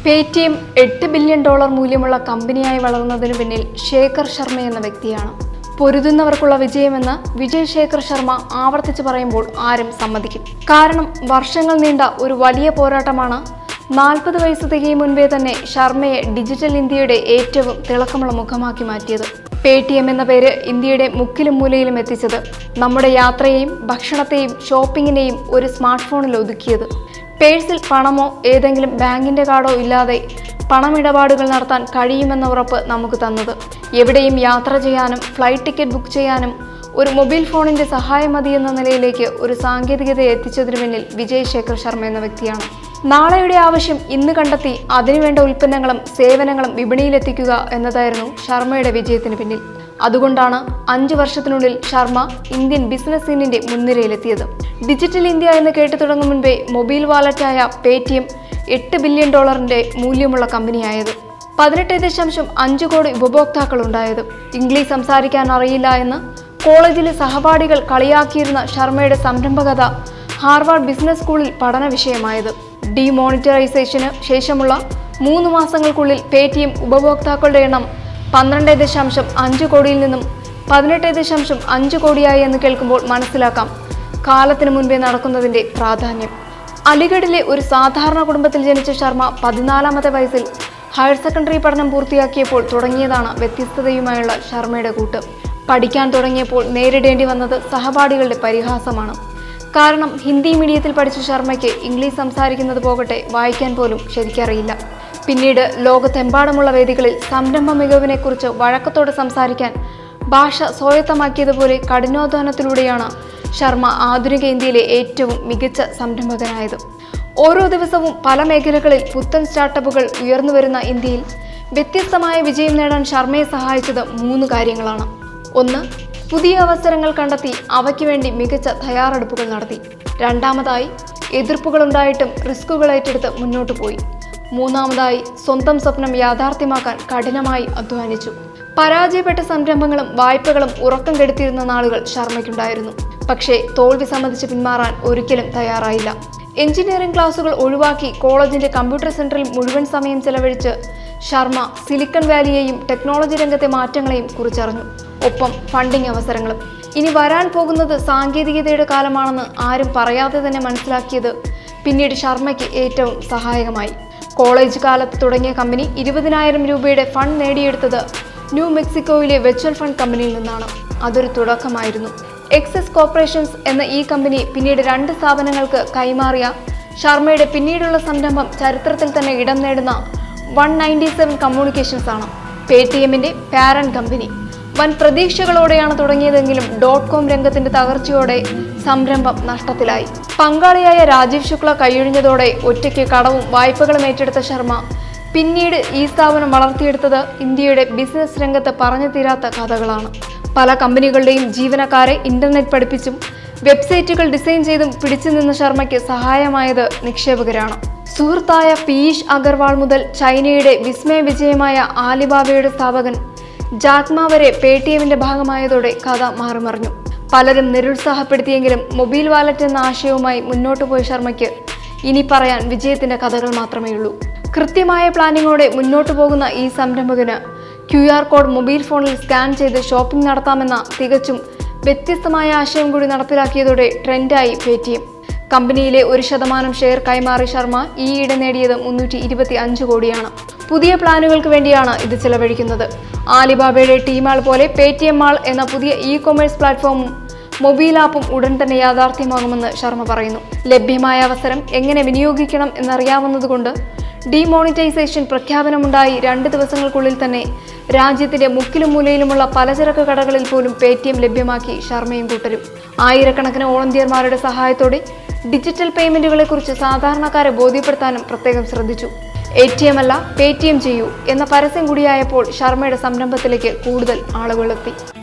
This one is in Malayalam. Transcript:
പേടിഎം എട്ട് ബില്യൺ ഡോളർ മൂല്യമുള്ള കമ്പനിയായി വളർന്നതിനു പിന്നിൽ ശേഖർ ശർമ്മ എന്ന വ്യക്തിയാണ് പൊരുതുന്നവർക്കുള്ള വിജയമെന്ന് വിജയ് ശേഖർ ശർമ്മ ആവർത്തിച്ച് പറയുമ്പോൾ ആരും സമ്മതിക്കും കാരണം വർഷങ്ങൾ നീണ്ട ഒരു വലിയ പോരാട്ടമാണ് നാൽപ്പത് വയസ്സ് തികയും മുൻപേ തന്നെ ശർമ്മയെ ഡിജിറ്റൽ ഇന്ത്യയുടെ ഏറ്റവും തിളക്കമുള്ള മുഖമാക്കി മാറ്റിയത് പേടിഎം എന്ന പേര് ഇന്ത്യയുടെ മുക്കിലും മൂലയിലും എത്തിച്ചത് നമ്മുടെ യാത്രയെയും ഭക്ഷണത്തെയും ഷോപ്പിങ്ങിനെയും ഒരു സ്മാർട്ട് ഫോണിൽ ഒതുക്കിയത് പേഴ്സിൽ പണമോ ഏതെങ്കിലും ബാങ്കിന്റെ കാർഡോ ഇല്ലാതെ പണമിടപാടുകൾ നടത്താൻ കഴിയുമെന്ന ഉറപ്പ് നമുക്ക് തന്നത് എവിടെയും യാത്ര ചെയ്യാനും ഫ്ലൈറ്റ് ടിക്കറ്റ് ബുക്ക് ചെയ്യാനും ഒരു മൊബൈൽ ഫോണിന്റെ സഹായം മതി എന്ന നിലയിലേക്ക് ഒരു സാങ്കേതികത എത്തിച്ചതിനു പിന്നിൽ വിജയ് ശേഖർ ശർമ്മ എന്ന വ്യക്തിയാണ് നാളെയുടെ ആവശ്യം ഇന്ന് കണ്ടെത്തി അതിനുവേണ്ട ഉൽപ്പന്നങ്ങളും സേവനങ്ങളും വിപണിയിലെത്തിക്കുക എന്നതായിരുന്നു ശർമ്മയുടെ വിജയത്തിന് പിന്നിൽ അതുകൊണ്ടാണ് അഞ്ചു വർഷത്തിനുള്ളിൽ ശർമ്മ ഇന്ത്യൻ ബിസിനസ് സീനിന്റെ മുൻനിരയിലെത്തിയത് ഡിജിറ്റൽ ഇന്ത്യ എന്ന് കേട്ടു തുടങ്ങും മുൻപേ മൊബൈൽ വാലറ്റായ പേടിഎം എട്ട് ബില്യൺ ഡോളറിന്റെ മൂല്യമുള്ള കമ്പനിയായത് പതിനെട്ട് ദശാംശം അഞ്ച് കോടി ഉപഭോക്താക്കൾ ഉണ്ടായത് ഇംഗ്ലീഷ് സംസാരിക്കാൻ അറിയില്ല എന്ന് കോളേജിലെ സഹപാഠികൾ കളിയാക്കിയിരുന്ന ശർമ്മയുടെ സംരംഭകത ഹാർവാർഡ് ബിസിനസ് സ്കൂളിൽ പഠന വിഷയമായത് ഡിമോണിറ്ററൈസേഷന് ശേഷമുള്ള മൂന്ന് മാസങ്ങൾക്കുള്ളിൽ പേടിഎം ഉപഭോക്താക്കളുടെ എണ്ണം പന്ത്രണ്ട് ദശാംശം അഞ്ച് കോടിയിൽ നിന്നും പതിനെട്ട് ദശാംശം അഞ്ച് കോടിയായി എന്ന് കേൾക്കുമ്പോൾ മനസ്സിലാക്കാം കാലത്തിന് മുൻപേ നടക്കുന്നതിന്റെ പ്രാധാന്യം അലിഗഡിലെ ഒരു സാധാരണ കുടുംബത്തിൽ ജനിച്ച ശർമ്മ പതിനാലാമത്തെ വയസ്സിൽ ഹയർ സെക്കൻഡറി പഠനം പൂർത്തിയാക്കിയപ്പോൾ തുടങ്ങിയതാണ് വ്യത്യസ്തതയുമായുള്ള ശർമ്മയുടെ കൂട്ട് പഠിക്കാൻ തുടങ്ങിയപ്പോൾ നേരിടേണ്ടി വന്നത് സഹപാഠികളുടെ പരിഹാസമാണ് കാരണം ഹിന്ദി മീഡിയത്തിൽ പഠിച്ച ശർമ്മയ്ക്ക് ഇംഗ്ലീഷ് സംസാരിക്കുന്നത് പോകട്ടെ വായിക്കാൻ പോലും ശരിക്കറിയില്ല പിന്നീട് ലോകത്തെമ്പാടുമുള്ള വേദികളിൽ സംരംഭ മികവിനെക്കുറിച്ച് വഴക്കത്തോടെ സംസാരിക്കാൻ ഭാഷ സ്വായത്തമാക്കിയതുപോലെ കഠിനാധ്വാനത്തിലൂടെയാണ് ശർമ്മ ആധുനിക ഇന്ത്യയിലെ ഏറ്റവും മികച്ച സംരംഭകനായത് ഓരോ ദിവസവും പല മേഖലകളിൽ പുത്തൻ സ്റ്റാർട്ടപ്പുകൾ ഉയർന്നു വരുന്ന ഇന്ത്യയിൽ വ്യത്യസ്തമായ വിജയം നേടാൻ ശർമ്മയെ സഹായിച്ചത് മൂന്ന് കാര്യങ്ങളാണ് ഒന്ന് പുതിയ അവസരങ്ങൾ കണ്ടെത്തി അവയ്ക്ക് വേണ്ടി മികച്ച തയ്യാറെടുപ്പുകൾ നടത്തി രണ്ടാമതായി എതിർപ്പുകളുണ്ടായിട്ടും റിസ്കുകൾ ഏറ്റെടുത്ത് മുന്നോട്ട് പോയി മൂന്നാമതായി സ്വന്തം സ്വപ്നം യാഥാർത്ഥ്യമാക്കാൻ കഠിനമായി അധ്വാനിച്ചു പരാജയപ്പെട്ട സംരംഭങ്ങളും വായ്പകളും ഉറക്കം കെടുത്തിയിരുന്ന നാളുകൾ ശർമ്മയ്ക്കുണ്ടായിരുന്നു പക്ഷേ തോൽവി സമ്മതിച്ച് പിന്മാറാൻ ഒരിക്കലും തയ്യാറായില്ല എഞ്ചിനീയറിംഗ് ക്ലാസുകൾ ഒഴിവാക്കി കോളേജിന്റെ കമ്പ്യൂട്ടർ സെന്ററിൽ മുഴുവൻ സമയം ചെലവഴിച്ച് ശർമ്മ സിലിക്കൺ വാലിയെയും ടെക്നോളജി രംഗത്തെ മാറ്റങ്ങളെയും കുറിച്ചറിഞ്ഞു ഒപ്പം ഫണ്ടിംഗ് അവസരങ്ങളും ഇനി വരാൻ പോകുന്നത് സാങ്കേതികതയുടെ കാലമാണെന്ന് ആരും പറയാതെ തന്നെ മനസ്സിലാക്കിയത് പിന്നീട് ശർമ്മയ്ക്ക് ഏറ്റവും സഹായകമായി കോളേജ് കാലത്ത് തുടങ്ങിയ കമ്പനി ഇരുപതിനായിരം രൂപയുടെ ഫണ്ട് നേടിയെടുത്തത് ന്യൂ മെക്സിക്കോയിലെ വെർച്വൽ ഫണ്ട് കമ്പനിയിൽ നിന്നാണ് അതൊരു തുടക്കമായിരുന്നു എക്സസ് കോർപ്പറേഷൻസ് എന്ന ഈ കമ്പനി പിന്നീട് രണ്ട് സ്ഥാപനങ്ങൾക്ക് കൈമാറിയ ശർമ്മയുടെ പിന്നീടുള്ള സംരംഭം ചരിത്രത്തിൽ തന്നെ ഇടം നേടുന്ന വൺ നയൻറ്റി സെവൻ കമ്മ്യൂണിക്കേഷൻസ് ആണ് പേടിഎമ്മിന്റെ പാരന്റ് കമ്പനി വൻ പ്രതീക്ഷകളോടെയാണ് തുടങ്ങിയതെങ്കിലും ഡോട്ട് കോം രംഗത്തിന്റെ തകർച്ചയോടെ സംരംഭം നഷ്ടത്തിലായി പങ്കാളിയായ രാജീവ് ശുക്ല കൈയൊഴിഞ്ഞതോടെ ഒറ്റയ്ക്ക് കടവും വായ്പകളും ഏറ്റെടുത്ത ശർമ്മ പിന്നീട് ഈ സ്ഥാപനം വളർത്തിയെടുത്തത് ഇന്ത്യയുടെ ബിസിനസ് രംഗത്ത് പറഞ്ഞു തീരാത്ത കഥകളാണ് പല കമ്പനികളുടെയും ജീവനക്കാരെ ഇന്റർനെറ്റ് പഠിപ്പിച്ചും വെബ്സൈറ്റുകൾ ഡിസൈൻ ചെയ്തും പിടിച്ചു നിന്ന ശർമ്മയ്ക്ക് സഹായമായത് നിക്ഷേപകരാണ് സുഹൃത്തായ പീയൂഷ് അഗർവാൾ മുതൽ ചൈനയുടെ വിസ്മയ വിജയമായ ആലിബാബയുടെ സ്ഥാപകൻ ജാക്മ വരെ പേടിഎമ്മിന്റെ ഭാഗമായതോടെ കഥ മാറിമറിഞ്ഞു പലരും നിരുത്സാഹപ്പെടുത്തിയെങ്കിലും മൊബൈൽ വാലറ്റ് എന്ന ആശയവുമായി മുന്നോട്ട് പോയ ശർമ്മയ്ക്ക് ഇനി പറയാൻ വിജയത്തിന്റെ കഥകൾ മാത്രമേ ഉള്ളൂ കൃത്യമായ പ്ലാനിങ്ങോടെ മുന്നോട്ട് പോകുന്ന ഈ സംരംഭകന് ക്യു ആർ കോഡ് മൊബൈൽ ഫോണിൽ സ്കാൻ ചെയ്ത് ഷോപ്പിംഗ് നടത്താമെന്ന തികച്ചും വ്യത്യസ്തമായ ആശയം കൂടി നടപ്പിലാക്കിയതോടെ ട്രെൻഡായി പേടിഎം കമ്പനിയിലെ ഒരു ശതമാനം ഷെയർ കൈമാറി ശർമ്മ ഈയിടെ നേടിയത് മുന്നൂറ്റി ഇരുപത്തി അഞ്ച് കോടിയാണ് പുതിയ പ്ലാനുകൾക്ക് വേണ്ടിയാണ് ഇത് ചെലവഴിക്കുന്നത് ആലിബാബയുടെ ടീമാൾ പോലെ പേടിഎം മാൾ എന്ന പുതിയ ഇ കൊമേഴ്സ് പ്ലാറ്റ്ഫോമും മൊബൈൽ ആപ്പും ഉടൻ തന്നെ യാഥാർത്ഥ്യമാകുമെന്ന് ശർമ്മ പറയുന്നു ലഭ്യമായ അവസരം എങ്ങനെ വിനിയോഗിക്കണം എന്നറിയാവുന്നതുകൊണ്ട് ഡിമോണിറ്റൈസേഷൻ പ്രഖ്യാപനമുണ്ടായി രണ്ട് ദിവസങ്ങൾക്കുള്ളിൽ തന്നെ രാജ്യത്തിന്റെ മുക്കിലും മൂലയിലുമുള്ള പലചരക്ക് കടകളിൽ പോലും പേടിഎം ലഭ്യമാക്കി ശർമ്മയും കൂട്ടരും ആയിരക്കണക്കിന് വോളണ്ടിയർമാരുടെ സഹായത്തോടെ ഡിജിറ്റൽ പേയ്മെന്റുകളെക്കുറിച്ച് സാധാരണക്കാരെ ബോധ്യപ്പെടുത്താനും പ്രത്യേകം ശ്രദ്ധിച്ചു എ ടി എം അല്ല പേടിഎം ചെയ്യൂ എന്ന പരസ്യം കൂടിയായപ്പോൾ ശർമ്മയുടെ സംരംഭത്തിലേക്ക് കൂടുതൽ ആളുകളെത്തി